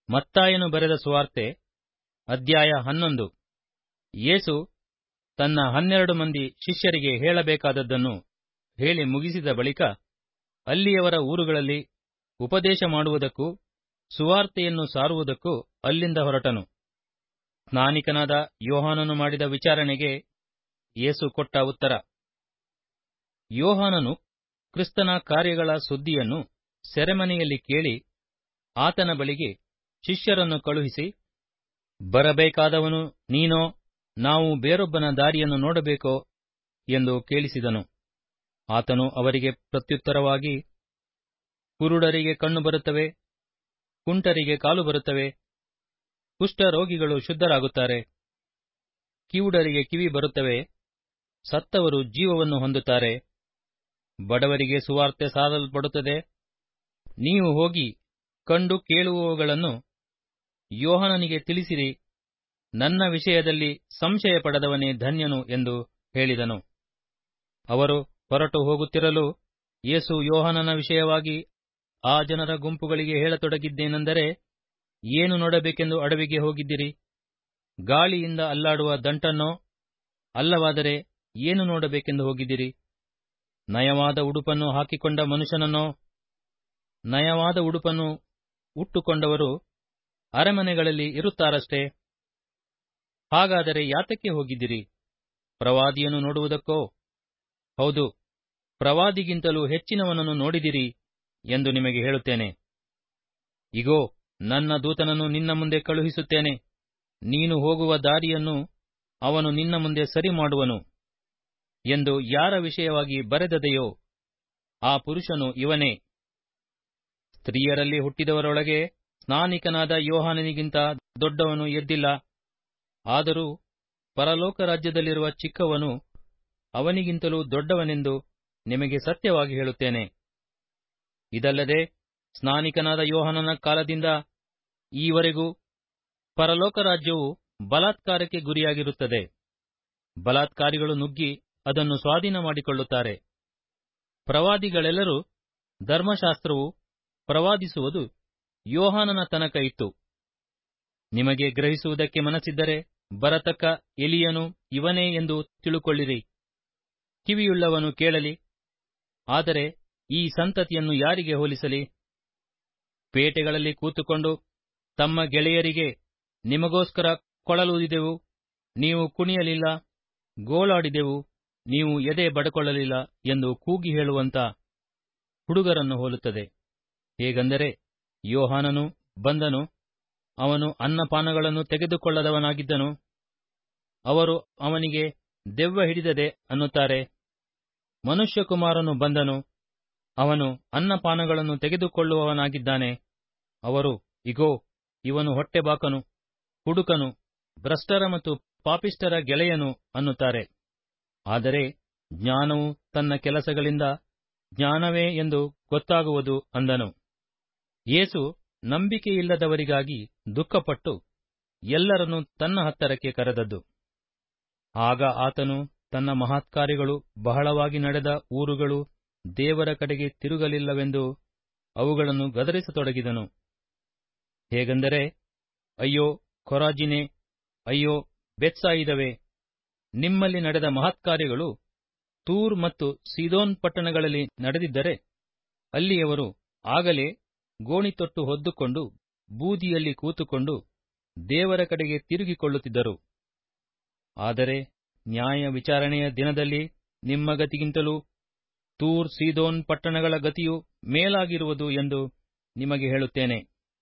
ಮತ್ತಾಯನು ಬರೆದ ಸುವಾರ್ತೆ ಅಧ್ಯಾಯ ಹನ್ನೊಂದು ಯೇಸು ತನ್ನ ಹನ್ನೆರಡು ಮಂದಿ ಶಿಷ್ಯರಿಗೆ ಹೇಳಬೇಕಾದದ್ದನ್ನು ಹೇಳಿ ಮುಗಿಸಿದ ಬಳಿಕ ಅಲ್ಲಿಯವರ ಊರುಗಳಲ್ಲಿ ಉಪದೇಶ ಮಾಡುವುದಕ್ಕೂ ಸುವಾರ್ತೆಯನ್ನು ಸಾರುವುದಕ್ಕೂ ಅಲ್ಲಿಂದ ಹೊರಟನು ಸ್ನಾನಿಕನಾದ ಯೋಹಾನನು ಮಾಡಿದ ವಿಚಾರಣೆಗೆ ಯೇಸು ಕೊಟ್ಟ ಉತ್ತರ ಯೋಹಾನನು ಕ್ರಿಸ್ತನ ಕಾರ್ಯಗಳ ಸುದ್ದಿಯನ್ನು ಸೆರೆಮನೆಯಲ್ಲಿ ಕೇಳಿ ಆತನ ಬಳಿಗೆ ಶಿಷ್ಯರನ್ನು ಕಳುಹಿಸಿ ಬರಬೇಕಾದವನು ನೀನೋ ನಾವು ಬೇರೊಬ್ಬನ ದಾರಿಯನ್ನು ನೋಡಬೇಕೋ ಎಂದು ಕೇಳಿಸಿದನು ಆತನು ಅವರಿಗೆ ಪ್ರತ್ಯುತ್ತರವಾಗಿ ಕುರುಡರಿಗೆ ಕಣ್ಣು ಬರುತ್ತವೆ ಕುಂಟರಿಗೆ ಕಾಲು ಬರುತ್ತವೆ ಕುಷ್ಠರೋಗಿಗಳು ಶುದ್ಧರಾಗುತ್ತಾರೆ ಕಿವುಡರಿಗೆ ಕಿವಿ ಬರುತ್ತವೆ ಸತ್ತವರು ಜೀವವನ್ನು ಹೊಂದುತ್ತಾರೆ ಬಡವರಿಗೆ ಸುವಾರ್ತೆ ಸಾರಲ್ಪಡುತ್ತದೆ ನೀವು ಹೋಗಿ ಕಂಡು ಕೇಳುವವುಗಳನ್ನು ಯೋಹನನಿಗೆ ತಿಳಿಸಿರಿ ನನ್ನ ವಿಷಯದಲ್ಲಿ ಸಂಶಯ ಪಡೆದವನೇ ಧನ್ಯನು ಎಂದು ಹೇಳಿದನು ಅವರು ಹೊರಟು ಹೋಗುತ್ತಿರಲು ಯೇಸು ಯೋಹನನ ವಿಷಯವಾಗಿ ಆ ಜನರ ಗುಂಪುಗಳಿಗೆ ಹೇಳತೊಡಗಿದ್ದೇನೆಂದರೆ ಏನು ನೋಡಬೇಕೆಂದು ಅಡವಿಗೆ ಹೋಗಿದ್ದಿರಿ ಗಾಳಿಯಿಂದ ಅಲ್ಲಾಡುವ ದಂಟನ್ನೋ ಅಲ್ಲವಾದರೆ ಏನು ನೋಡಬೇಕೆಂದು ಹೋಗಿದ್ದಿರಿ ನಯವಾದ ಉಡುಪನ್ನು ಹಾಕಿಕೊಂಡ ಮನುಷ್ಯನನ್ನೋ ನಯವಾದ ಉಡುಪನ್ನು ಉಟ್ಟುಕೊಂಡವರು ಅರಮನೆಗಳಲ್ಲಿ ಇರುತ್ತಾರಷ್ಟೇ ಹಾಗಾದರೆ ಯಾತಕ್ಕೆ ಹೋಗಿದ್ದಿರಿ ಪ್ರವಾದಿಯನ್ನು ನೋಡುವುದಕ್ಕೋ ಹೌದು ಪ್ರವಾದಿಗಿಂತಲೂ ಹೆಚ್ಚಿನವನನ್ನು ನೋಡಿದಿರಿ ಎಂದು ನಿಮಗೆ ಹೇಳುತ್ತೇನೆ ಇಗೋ ನನ್ನ ದೂತನನ್ನು ನಿನ್ನ ಮುಂದೆ ಕಳುಹಿಸುತ್ತೇನೆ ನೀನು ಹೋಗುವ ದಾರಿಯನ್ನು ಅವನು ನಿನ್ನ ಮುಂದೆ ಸರಿ ಮಾಡುವನು ಎಂದು ಯಾರ ವಿಷಯವಾಗಿ ಬರೆದದೆಯೋ ಆ ಪುರುಷನು ಇವನೇ ಸ್ತ್ರೀಯರಲ್ಲಿ ಹುಟ್ಟಿದವರೊಳಗೆ ಸ್ನಾನಿಕನಾದ ಯೋಹಾನನಿಗಿಂತ ದೊಡ್ಡವನು ಎದ್ದಿಲ್ಲ ಆದರೂ ಪರಲೋಕ ರಾಜ್ಯದಲ್ಲಿರುವ ಚಿಕ್ಕವನು ಅವನಿಗಿಂತಲೂ ದೊಡ್ಡವನೆಂದು ನಿಮಗೆ ಸತ್ಯವಾಗಿ ಹೇಳುತ್ತೇನೆ ಇದಲ್ಲದೆ ಸ್ನಾನಿಕನಾದ ಯೋಹಾನನ ಕಾಲದಿಂದ ಈವರೆಗೂ ಪರಲೋಕ ರಾಜ್ಯವು ಬಲಾತ್ಕಾರಕ್ಕೆ ಗುರಿಯಾಗಿರುತ್ತದೆ ಬಲಾತ್ಕಾರಿಗಳು ನುಗ್ಗಿ ಅದನ್ನು ಸ್ವಾಧೀನ ಮಾಡಿಕೊಳ್ಳುತ್ತಾರೆ ಪ್ರವಾದಿಗಳೆಲ್ಲರೂ ಧರ್ಮಶಾಸ್ತ್ರವು ಪ್ರವಾದಿಸುವುದು ಯೋಹಾನನ ತನಕ ಇತ್ತು ನಿಮಗೆ ಗ್ರಹಿಸುವುದಕ್ಕೆ ಮನಸ್ಸಿದ್ದರೆ ಬರತಕ್ಕ ಎಲಿಯನು ಇವನೇ ಎಂದು ತಿಳುಕೊಳ್ಳಿರಿ ಕಿವಿಯುಳ್ಳವನು ಕೇಳಲಿ ಆದರೆ ಈ ಸಂತತಿಯನ್ನು ಯಾರಿಗೆ ಹೋಲಿಸಲಿ ಪೇಟೆಗಳಲ್ಲಿ ಕೂತುಕೊಂಡು ತಮ್ಮ ಗೆಳೆಯರಿಗೆ ನಿಮಗೋಸ್ಕರ ಕೊಳಲೂದಿದೆವು ನೀವು ಕುಣಿಯಲಿಲ್ಲ ಗೋಳಾಡಿದೆವು ನೀವು ಎದೆ ಬಡಕೊಳ್ಳಲಿಲ್ಲ ಎಂದು ಕೂಗಿ ಹೇಳುವಂತ ಹುಡುಗರನ್ನು ಹೋಲುತ್ತದೆ ಹೇಗೆಂದರೆ ಯೋಹಾನನು ಬಂದನು ಅವನು ಅನ್ನಪಾನಗಳನ್ನು ತೆಗೆದುಕೊಳ್ಳದವನಾಗಿದ್ದನು ಅವರು ಅವನಿಗೆ ದೆವ್ವ ಹಿಡಿದದೆ ಅನ್ನುತ್ತಾರೆ ಮನುಷ್ಯಕುಮಾರನು ಬಂದನು ಅವನು ಅನ್ನಪಾನಗಳನ್ನು ತೆಗೆದುಕೊಳ್ಳುವವನಾಗಿದ್ದಾನೆ ಅವರು ಇಗೋ ಇವನು ಹೊಟ್ಟೆಬಾಕನು ಹುಡುಕನು ಭ್ರಷ್ಟರ ಮತ್ತು ಪಾಪಿಷ್ಟರ ಗೆಳೆಯನು ಅನ್ನುತ್ತಾರೆ ಆದರೆ ಜ್ಞಾನವು ತನ್ನ ಕೆಲಸಗಳಿಂದ ಜ್ಞಾನವೇ ಎಂದು ಗೊತ್ತಾಗುವುದು ಅಂದನು ಯೇಸು ನಂಬಿಕೆಯಿಲ್ಲದವರಿಗಾಗಿ ದುಃಖಪಟ್ಟು ಎಲ್ಲರನ್ನೂ ತನ್ನ ಹತ್ತರಕ್ಕೆ ಕರೆದದ್ದು ಆಗ ಆತನು ತನ್ನ ಮಹತ್ಕಾರ್ಯಗಳು ಬಹಳವಾಗಿ ನಡೆದ ಊರುಗಳು ದೇವರ ಕಡೆಗೆ ತಿರುಗಲಿಲ್ಲವೆಂದು ಅವುಗಳನ್ನು ಗದರಿಸತೊಡಗಿದನು ಹೇಗೆಂದರೆ ಅಯ್ಯೋ ಖೊರಾಜಿನೆ ಅಯ್ಯೋ ಬೆತ್ಸಾಯಿದವೇ ನಿಮ್ಮಲ್ಲಿ ನಡೆದ ಮಹತ್ಕಾರ್ಯಗಳು ತೂರ್ ಮತ್ತು ಸೀದೋನ್ ಪಟ್ಟಣಗಳಲ್ಲಿ ನಡೆದಿದ್ದರೆ ಅಲ್ಲಿಯವರು ಆಗಲೇ ಗೋಣಿತೊಟ್ಟು ಹೊದ್ದುಕೊಂಡು ಬೂದಿಯಲ್ಲಿ ಕೂತುಕೊಂಡು ದೇವರ ಕಡೆಗೆ ತಿರುಗಿಕೊಳ್ಳುತ್ತಿದ್ದರು ಆದರೆ ನ್ಯಾಯ ವಿಚಾರಣೆಯ ದಿನದಲ್ಲಿ ನಿಮ್ಮ ಗತಿಗಿಂತಲೂ ತೂರ್ ಸೀದೋನ್ ಪಟ್ಟಣಗಳ ಗತಿಯು ಮೇಲಾಗಿರುವುದು ಎಂದು ನಿಮಗೆ ಹೇಳುತ್ತೇನೆ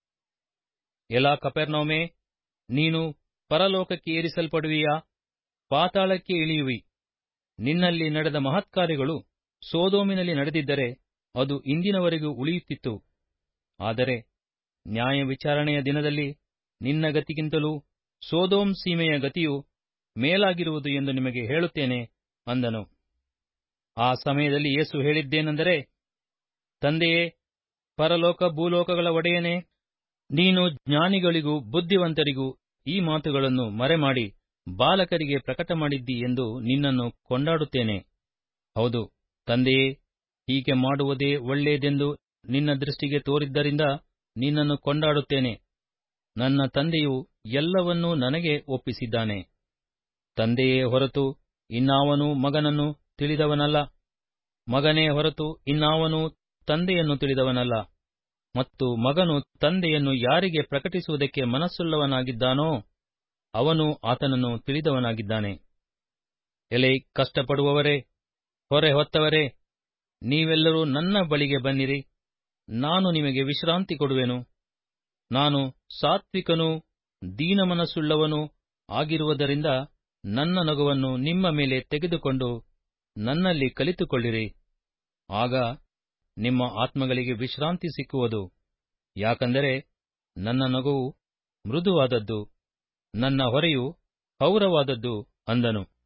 ಎಲಾ ಕಪೆರ್ನೌಮೇ ನೀನು ಪರಲೋಕಕ್ಕೆ ಏರಿಸಲ್ಪಡುವಿಯಾ ಪಾತಾಳಕ್ಕೆ ಇಳಿಯುವಿ ನಿನ್ನಲ್ಲಿ ನಡೆದ ಮಹತ್ಕಾರ್ಯಗಳು ಸೋದೋಮಿನಲ್ಲಿ ನಡೆದಿದ್ದರೆ ಅದು ಇಂದಿನವರೆಗೂ ಉಳಿಯುತ್ತಿತ್ತು ಆದರೆ ನ್ಯಾಯ ವಿಚಾರಣೆಯ ದಿನದಲ್ಲಿ ನಿನ್ನ ಗತಿಗಿಂತಲೂ ಸೋದೋಮ್ ಸೀಮೆಯ ಗತಿಯು ಮೇಲಾಗಿರುವುದು ಎಂದು ನಿಮಗೆ ಹೇಳುತ್ತೇನೆ ಅಂದನು ಆ ಸಮಯದಲ್ಲಿ ಯೇಸು ಹೇಳಿದ್ದೇನೆಂದರೆ ತಂದೆಯೇ ಪರಲೋಕ ಭೂಲೋಕಗಳ ಒಡೆಯನೇ ನೀನು ಜ್ಞಾನಿಗಳಿಗೂ ಬುದ್ಧಿವಂತರಿಗೂ ಈ ಮಾತುಗಳನ್ನು ಮರೆಮಾಡಿ ಬಾಲಕರಿಗೆ ಪ್ರಕಟ ಮಾಡಿದ್ದಿ ಎಂದು ನಿನ್ನನ್ನು ಕೊಂಡಾಡುತ್ತೇನೆ ಹೌದು ತಂದೆಯೇ ಹೀಗೆ ಮಾಡುವುದೇ ಒಳ್ಳೆಯದೆಂದು ನಿನ್ನ ದೃಷ್ಟಿಗೆ ತೋರಿದ್ದರಿಂದ ನಿನ್ನನ್ನು ಕೊಂಡಾಡುತ್ತೇನೆ ನನ್ನ ತಂದೆಯು ಎಲ್ಲವನ್ನೂ ನನಗೆ ಒಪ್ಪಿಸಿದ್ದಾನೆ ತಂದೆಯೇ ಹೊರತು ಇನ್ನಾವನೂ ಮಗನನ್ನು ತಿಳಿದವನಲ್ಲ ಮಗನೇ ಹೊರತು ಇನ್ನಾವನೂ ತಂದೆಯನ್ನು ತಿಳಿದವನಲ್ಲ ಮತ್ತು ಮಗನು ತಂದೆಯನ್ನು ಯಾರಿಗೆ ಪ್ರಕಟಿಸುವುದಕ್ಕೆ ಮನಸ್ಸುಳ್ಳವನಾಗಿದ್ದಾನೋ ಅವನು ಆತನನ್ನು ತಿಳಿದವನಾಗಿದ್ದಾನೆ ಎಲೈ ಕಷ್ಟಪಡುವವರೇ ಹೊರೆ ಹೊತ್ತವರೇ ನೀವೆಲ್ಲರೂ ನನ್ನ ಬಳಿಗೆ ಬನ್ನಿರಿ ನಾನು ನಿಮಗೆ ವಿಶ್ರಾಂತಿ ಕೊಡುವೆನು ನಾನು ಸಾತ್ವಿಕನೂ ದೀನಮನಸ್ಸುಳ್ಳವನೂ ಆಗಿರುವುದರಿಂದ ನನ್ನ ನಗುವನ್ನು ನಿಮ್ಮ ಮೇಲೆ ತೆಗೆದುಕೊಂಡು ನನ್ನಲ್ಲಿ ಕಲಿತುಕೊಳ್ಳಿರಿ ಆಗ ನಿಮ್ಮ ಆತ್ಮಗಳಿಗೆ ವಿಶ್ರಾಂತಿ ಸಿಕ್ಕುವುದು ಯಾಕಂದರೆ ನನ್ನ ನಗುವು ಮೃದುವಾದದ್ದು ನನ್ನ ಹೊರೆಯು ಹೌರವಾದದ್ದು ಅಂದನು